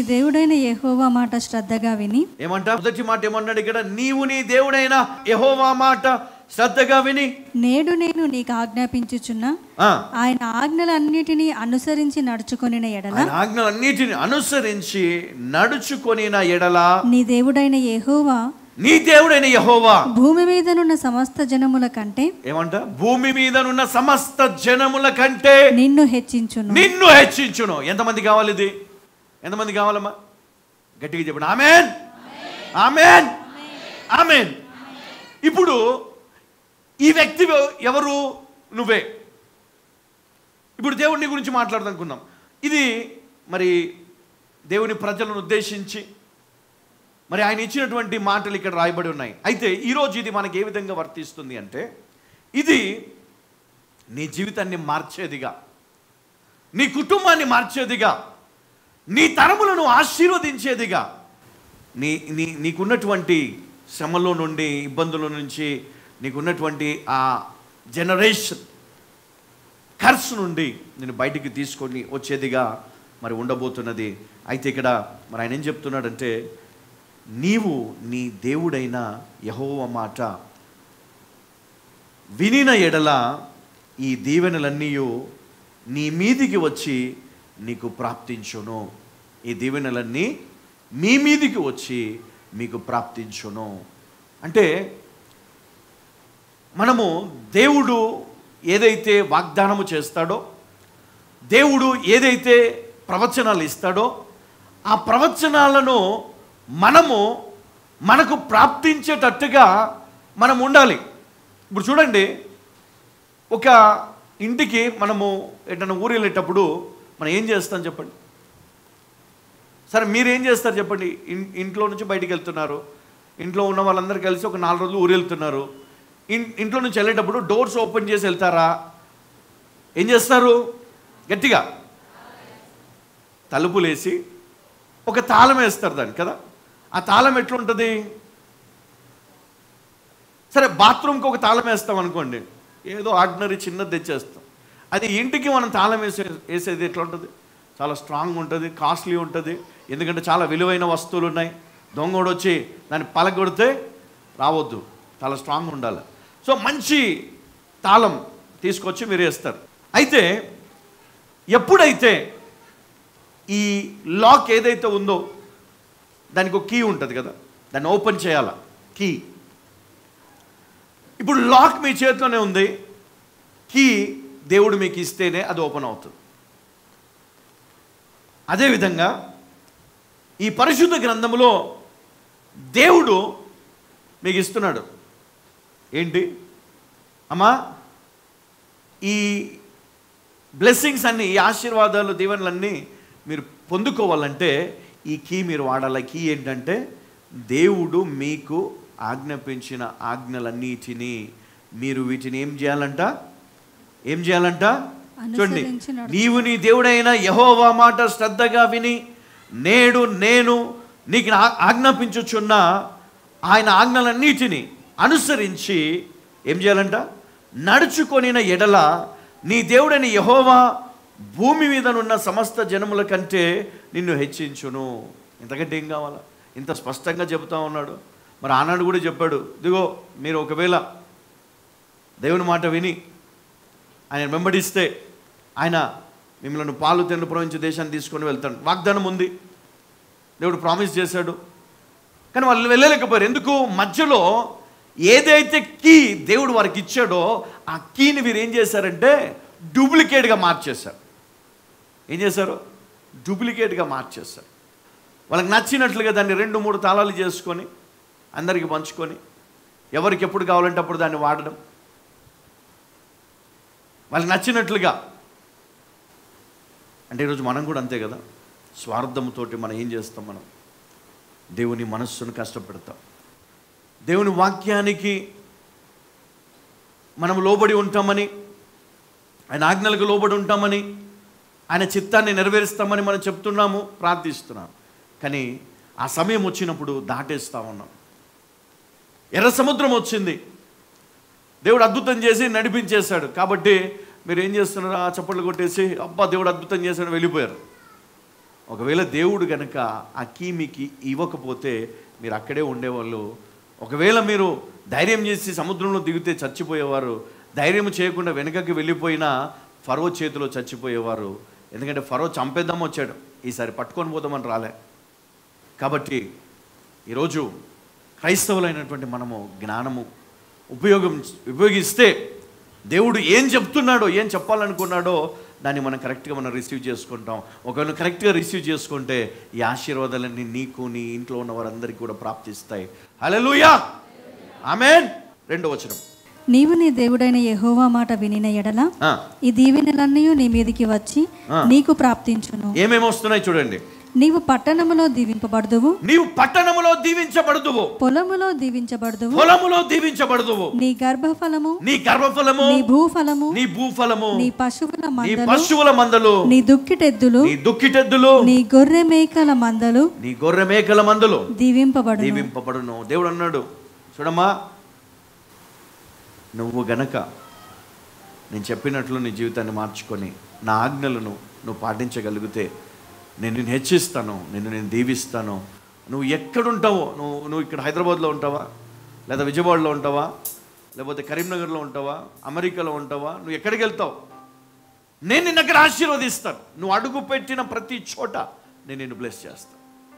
దేవుడైన యెహోవా మాట శ్రద్ధగా విని ఏమంట మొదటి మాట ఏమన్నాడు ఇక్కడ నీవు నీ దేవుడైన యెహోవా మాట శ్రద్ధగా విని నేడు నేను నీకు ఆజ్ఞాపించుచున్న ఆ, ఆయన ఆజ్ఞలన్నిటినీ అనుసరించి నడుచుకొనిన ఎడల ఆయన ఆజ్ఞలన్నిటిని అనుసరించి నడుచుకొనిన ఎడల నీ దేవుడైన యెహోవా నీ దేవుడైన యెహోవా భూమి మీదనున్న సమస్త జనముల కంటే ఏమంట భూమి మీదనున్న సమస్త జనముల కంటే నిన్ను హెచ్చించును నిన్ను హెచ్చించును ఎంతమంది కావాలి ఇది ఎంతమంది కావాలమ్మా గట్టిగా చెప్పండి ఆమెన్ ఆమెన్ ఆమెన్ ఇప్పుడు ఈ వ్యక్తి ఎవరు నువ్వే ఇప్పుడు దేవుని గురించి మాట్లాడదనుకుందాం ఇది మరి దేవుని ప్రజలను ఉద్దేశించి మరి ఆయన ఇచ్చినటువంటి మాటలు ఇక్కడ రాయబడి ఉన్నాయి అయితే ఈరోజు ఇది మనకి ఏ విధంగా వర్తిస్తుంది అంటే ఇది నీ జీవితాన్ని మార్చేదిగా నీ కుటుంబాన్ని మార్చేదిగా నీ తరములను ఆశీర్వదించేదిగా నీ నీ నీకున్నటువంటి శ్రమలో నుండి ఇబ్బందుల నుంచి నీకున్నటువంటి ఆ జనరేషన్ ఖర్చు నుండి నేను బయటికి తీసుకొని వచ్చేదిగా మరి ఉండబోతున్నది అయితే ఇక్కడ మరి ఆయన ఏం చెప్తున్నాడంటే నీవు నీ దేవుడైన యహోవ మాట వినిన ఎడల ఈ దీవెనలన్నీ నీ మీదికి వచ్చి నీకు ప్రాప్తించును ఈ దీవెనలన్నీ మీ మీదికి వచ్చి మీకు ప్రాప్తించును అంటే మనము దేవుడు ఏదైతే వాగ్దానము చేస్తాడో దేవుడు ఏదైతే ప్రవచనాలు ఇస్తాడో ఆ ప్రవచనాలను మనము మనకు ప్రాప్తించేటట్టుగా మనం ఉండాలి ఇప్పుడు చూడండి ఒక ఇంటికి మనము ఎటన్నా ఊరు వెళ్ళేటప్పుడు మనం ఏం చేస్తాం చెప్పండి సరే మీరు ఏం చేస్తారు చెప్పండి ఇన్- ఇంట్లో నుంచి బయటికి వెళ్తున్నారు ఇంట్లో ఉన్న వాళ్ళందరూ కలిసి ఒక నాలుగు రోజులు ఊరు వెళ్తున్నారు ఇన్ ఇంట్లో నుంచి వెళ్ళేటప్పుడు డోర్స్ ఓపెన్ చేసి వెళ్తారా ఏం చేస్తారు గట్టిగా తలుపులేసి ఒక తాళం వేస్తారు దాన్ని కదా ఆ తాళం ఎట్లుంటుంది సరే బాత్రూమ్కి ఒక తాళం వేస్తాం అనుకోండి ఏదో ఆర్డినరీ చిన్నది తెచ్చేస్తాం అది ఇంటికి మనం తాళం వేసే వేసేది ఎట్లా ఉంటుంది చాలా స్ట్రాంగ్ ఉంటుంది కాస్ట్లీ ఉంటుంది ఎందుకంటే చాలా విలువైన వస్తువులు ఉన్నాయి దొంగోడు వచ్చి దాన్ని పలగొడితే రావద్దు చాలా స్ట్రాంగ్ ఉండాలి సో మంచి తాళం తీసుకొచ్చి మీరు వేస్తారు అయితే ఎప్పుడైతే ఈ లాక్ ఏదైతే ఉందో దానికి ఒక కీ ఉంటుంది కదా దాన్ని ఓపెన్ చేయాల కీ ఇప్పుడు లాక్ మీ చేతిలోనే ఉంది కీ దేవుడు మీకు ఇస్తేనే అది ఓపెన్ అవుతుంది అదేవిధంగా ఈ పరిశుద్ధ గ్రంథములో దేవుడు మీకు ఇస్తున్నాడు ఏంటి అమ్మా ఈ బ్లెస్సింగ్స్ అన్ని ఈ ఆశీర్వాదాలు దీవెనలన్నీ మీరు పొందుకోవాలంటే ఈ కీ మీరు వాడాలి కీ ఏంటంటే దేవుడు మీకు ఆజ్ఞాపించిన ఆజ్ఞలన్నిటినీ మీరు వీటిని ఏం చేయాలంట ఏం చేయాలంట చూడండి అనుసరించి నడుచు. నీవు నీ దేవుడైన యహోవా మాట శ్రద్ధగా విని నేడు నేను నీకు నా- ఆజ్ఞాపించుచున్న ఆయన ఆజ్ఞలన్నిటిని అనుసరించి ఏం చేయాలంట నడుచుకొనిన ఎడల నీ దేవుడైన యహోవా భూమి మీదనున్న సమస్త జనముల కంటే నిన్ను హెచ్చించును ఇంతకంటే ఏం కావాలా ఇంత స్పష్టంగా చెబుతా ఉన్నాడు మరి ఆనాడు కూడా చెప్పాడు ఇదిగో మీరు ఒకవేళ దేవుని మాట విని ఆయన వెంబడిస్తే ఆయన మిమ్మల్ని పాలు తెన్ను ప్రవహించే దేశాన్ని తీసుకొని వెళ్తాడు వాగ్దానం ఉంది దేవుడు ప్రామిస్ చేశాడు కానీ వాళ్ళు వెళ్ళలేకపోయారు ఎందుకు మధ్యలో ఏదైతే కీ దేవుడు వారికి ఇచ్చాడో ఆ కీని వీరు ఏం చేశారంటే డూప్లికేట్గా మార్చేశారు ఏం చేశారు డూప్లికేట్గా మార్చేశారు వాళ్ళకి నచ్చినట్లుగా దాన్ని రెండు మూడు తాళాలు చేసుకొని అందరికి పంచుకొని ఎవరికి ఎప్పుడు కావాలంటే అప్పుడు దాన్ని వాడడం వాళ్ళకి నచ్చినట్లుగా అంటే ఈరోజు మనం కూడా అంతే కదా స్వార్థంతోటి మనం ఏం చేస్తాం మనం దేవుని మనస్సును కష్టపెడతాం దేవుని వాక్యానికి మనం లోబడి ఉంటామని ఆయన ఆజ్ఞలకు లోబడి ఉంటామని ఆయన చిత్తాన్ని నెరవేరుస్తామని మనం చెప్తున్నాము ప్రార్థిస్తున్నాం కానీ ఆ సమయం వచ్చినప్పుడు దాటేస్తా ఉన్నాం ఎర్ర సముద్రం వచ్చింది దేవుడు అద్భుతం చేసి నడిపించేశాడు కాబట్టి మీరు ఏం చేస్తున్నారు ఆ చప్పట్లు కొట్టేసి అబ్బా దేవుడు అద్భుతం చేశాడు వెళ్ళిపోయారు ఒకవేళ దేవుడు గనక ఆ కీ మీకు ఇవ్వకపోతే మీరు అక్కడే ఉండేవాళ్ళు ఒకవేళ మీరు ధైర్యం చేసి సముద్రంలో దిగితే చచ్చిపోయేవారు ధైర్యం చేయకుండా వెనుకకి వెళ్ళిపోయినా ఫరో చేతిలో చచ్చిపోయేవారు ఎందుకంటే ఫరో చంపేద్దాం వచ్చాడు ఈసారి పట్టుకొని పోదామని రాలే కాబట్టి ఈరోజు క్రైస్తవులైనటువంటి మనము జ్ఞానము ఉపయోగం ఉపయోగిస్తే దేవుడు ఏం చెప్తున్నాడో ఏం చెప్పాలనుకున్నాడో దాన్ని మనం కరెక్ట్గా మనం రిసీవ్ చేసుకుంటాం ఒకవేళ కరెక్ట్గా రిసీవ్ చేసుకుంటే ఈ ఆశీర్వాదాలన్నీ నీకు నీ ఇంట్లో ఉన్న వారందరికీ కూడా ప్రాప్తిస్తాయి హల్లెలూయా ఆమెన్ రెండో వచనం నీవు నీ దేవుడైన యెహోవా మాట వినిన ఎడల ఆ, ఈ దీవెనలన్నీ నీ మీదికి వచ్చి ఆ. నీకు ప్రాప్తించును ఏమేమి వస్తున్నాయి చూడండి నీవు పట్టణములో దీవింపబడుదువు నీవు పట్టణములో దీవించబడుదువు పొలములో దీవించబడుదువు పొలములో దీవించబడుదువు నీ గర్భఫలము నీ గర్భఫలము నీ భూఫలము నీ భూఫలము నీ పశువుల నీ మందలు పశువుల మందలు నీ దుక్కిటెద్దులు నీ దుక్కిటెద్దులు నీ గొర్రె మేకల మందలు నీ గొర్రె మేకల మందులు దీవింపబడును దీవింపబడును దేవుడు అన్నాడు చూడమ్మా నువ్వు గనక నేను చెప్పినట్లు నీ జీవితాన్ని మార్చుకొని నా ఆజ్ఞలను నువ్వు పాటించగలిగితే నేను నిన్ను హెచ్చిస్తాను నిన్ను నేను దీవిస్తాను నువ్వు ఎక్కడుంటావో నువ్వు నువ్వు ఇక్కడ హైదరాబాద్లో ఉంటావా లేదా విజయవాడలో ఉంటావా లేకపోతే కరీంనగర్లో ఉంటావా అమెరికాలో ఉంటావా నువ్వు ఎక్కడికి వెళ్తావు నేను నిన్న అక్కడ ఆశీర్వదిస్తాను నువ్వు అడుగు పెట్టిన ప్రతి చోట నేను నిన్ను బ్లెస్ చేస్తాను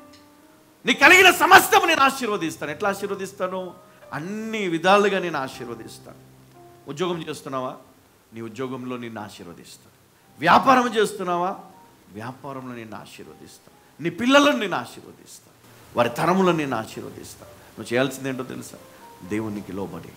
నీ కలిగిన సమస్తము నేను ఆశీర్వదిస్తాను ఎట్లా ఆశీర్వదిస్తాను అన్ని విధాలుగా నేను ఆశీర్వదిస్తాను ఉద్యోగం చేస్తున్నావా నీ ఉద్యోగంలో నిన్ను ఆశీర్వదిస్తాను వ్యాపారం చేస్తున్నావా వ్యాపారంలో నిన్ను ఆశీర్వదిస్తాను నీ పిల్లలను నేను ఆశీర్వదిస్తాను వారి తరములను నేను ఆశీర్వదిస్తాను నువ్వు చేయాల్సింది ఏంటో తెలుసా దేవునికి లోబడి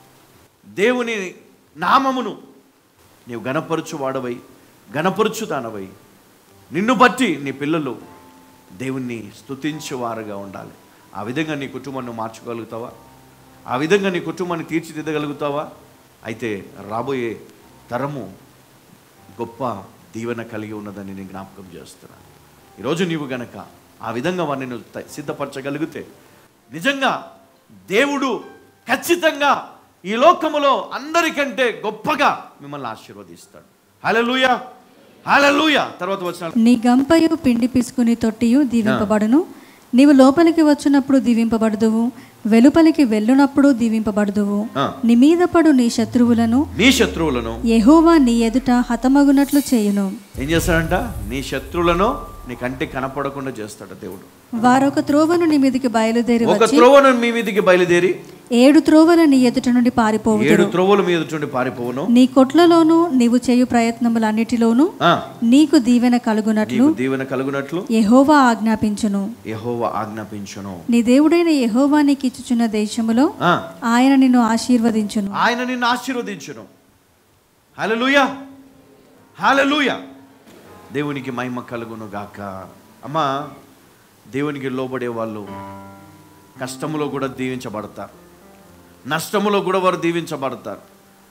దేవుని నామమును నీవు గణపరుచు వాడవై గణపరుచు దానవై నిన్ను బట్టి నీ పిల్లలు దేవుణ్ణి స్తుతించేవారుగా ఉండాలి ఆ విధంగా నీ కుటుంబాన్ని మార్చుకోగలుగుతావా ఆ విధంగా నీ కుటుంబాన్ని తీర్చిదిద్దగలుగుతావా అయితే రాబోయే తరము గొప్ప దీవెన కలిగి ఉన్నదని నేను జ్ఞాపకం చేస్తున్నాను ఈరోజు నీవు గనక ఆ విధంగా వారిని నువ్వు త- సిద్ధపరచగలిగితే నిజంగా దేవుడు ఖచ్చితంగా ఈ లోకములో అందరికంటే గొప్పగా మిమ్మల్ని ఆశీర్వదిస్తాడు హల్లెలూయా హల్లెలూయా తర్వాత వచ్చిన నీ గంపయు పిండి పిసుకుని తొట్టియు దీవింపబడును నీవు లోపలికి వచ్చినప్పుడు దీవింపబడుదువు వెలుపలికి వెళ్ళునప్పుడు దీవింపబడుదువు ఆ. నీ మీద పడు నీ శత్రువులను నీ శత్రువులను యెహోవా నీ ఎదుట హతమగునట్లు చేయును ఏం చేస్తాడంట నీ శత్రువులను నీ కంటికి కనపడకుండా చేస్తాడు దేవుడు వారొక త్రోవను నీ మీదికి బయలుదేరి ఒక వచ్చి త్రోవను మీ మీదికి బయలుదేరి ఏడు త్రోవల నీ ఎదుట నుండి పారిపోవు ఏడు త్రోవల మీద నుండి పారిపోవును నీ కొట్లలోను నీవు చేయు ప్రయత్నములన్నిటిలోను ఆ, నీకు దీవెన కలుగునట్లు నీకు దీవెన కలుగునట్లు యెహోవా ఆజ్ఞాపించును యెహోవ ఆజ్ఞాపించును నీ దేవుడైన యెహోవా నీకు ఇచ్చుచున్న దేశములో ఆ, ఆయన నిన్ను ఆశీర్వదించును ఆయన నిన్ను ఆశీర్వదించును హల్లెలూయా హల్లెలూయా దేవునికి మహిమ కలుగును గాక అమ్మా దేవునికి లోబడే వాళ్ళు కష్టములో కూడా దీవించబడతారు నష్టములో కూడా వారు దీవించబడతారు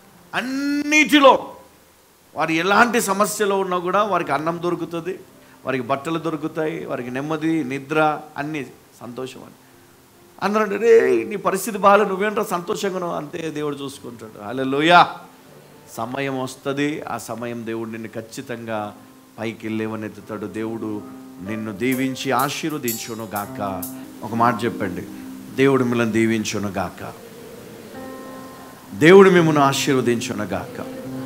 అన్నిటిలో వారు ఎలాంటి సమస్యలో ఉన్నా కూడా వారికి అన్నం దొరుకుతుంది వారికి బట్టలు దొరుకుతాయి వారికి నెమ్మది నిద్ర అన్నీ సంతోషం అని అందరూ అంటే రే నీ పరిస్థితి బాగాలే నువ్వేంటో సంతోషంగా ఉన్నావు?" అంతే దేవుడు చూసుకుంటాడు అలా సమయం వస్తుంది ఆ సమయం దేవుడు నిన్ను ఖచ్చితంగా పైకి లేవనెత్తుతాడు దేవుడు నిన్ను దీవించి ఆశీర్వదించును గాక ఒక మాట చెప్పండి దేవుడు మిమ్మల్ని దీవించును గాక దేవుడు మిమ్మల్ని ఆశీర్వదించును గాక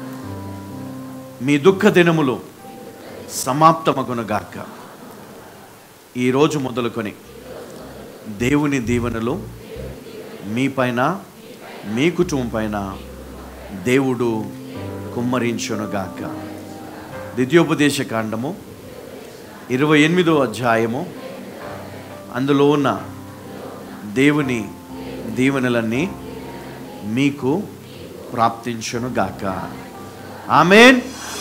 మీ దుఃఖ దినములు సమాప్తమగును గాక ఈరోజు మొదలుకొని దేవుని దీవెనలు మీ పైన మీ కుటుంబం పైన దేవుడు కుమ్మరించునుగాక ద్వితీయోపదేశ కాండము ఇరవై ఎనిమిదో అధ్యాయము అందులో ఉన్న దేవుని దీవెనలన్నీ మీకు ప్రాప్తించునుగాక ఆమెన్